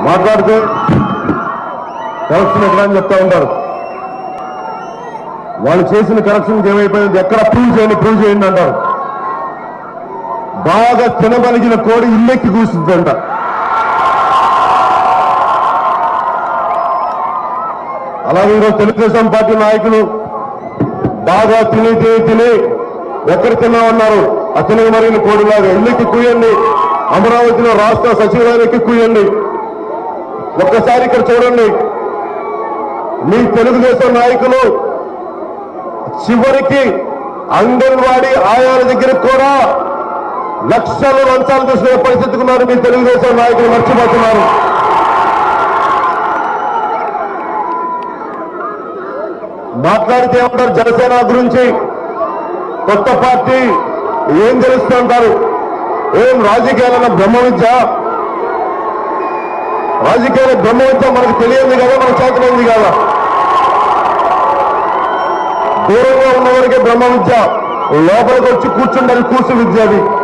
మాట్లాడితే కరప్షన్ ఎక్కడ అని చెప్తా ఉంటారు వాళ్ళు చేసిన కరప్షన్ ఏమైపోయింది ఎక్కడ ప్రూవ్ చేయండి ప్రూవ్ చేయండి అంటారు బాగా తినగలిగిన కోడి ఇల్లెక్కి కూర్చుందంట అలాగే ఈరోజు తెలుగుదేశం పార్టీ నాయకులు బాగా తిని తిని తిని ఎక్కడ తిన్నామన్నారు అతనికి మరిగిన కోడిలాగా ఇల్లెక్కి కూయండి అమరావతిలో రాష్ట్ర సచివాలయానికి కూయండి ఒక్కసారి ఇక్కడ చూడండి మీ తెలుగుదేశం నాయకులు చివరికి అంగన్వాడీ ఆయాల దగ్గర కూడా లక్షల లంచాలు తీసుకునే పరిస్థితికి ఉన్నారు మీ తెలుగుదేశం నాయకులు మర్చిపోతున్నారు మాట్లాడితే ఏమంటారు జనసేన గురించి కొత్త పార్టీ ఏం తెలుస్తూ అంటారు ఏం రాజకీయాలన్న బ్రహ్మ విద్య రాజకీయాల బ్రహ్మ విద్య మనకు తెలియదు కదా మన చేతనైంది కదా దూరంగా ఉన్నవారికి బ్రహ్మ విద్య లోపలికి వచ్చి కూర్చుండాలి కూర్చు విద్య అది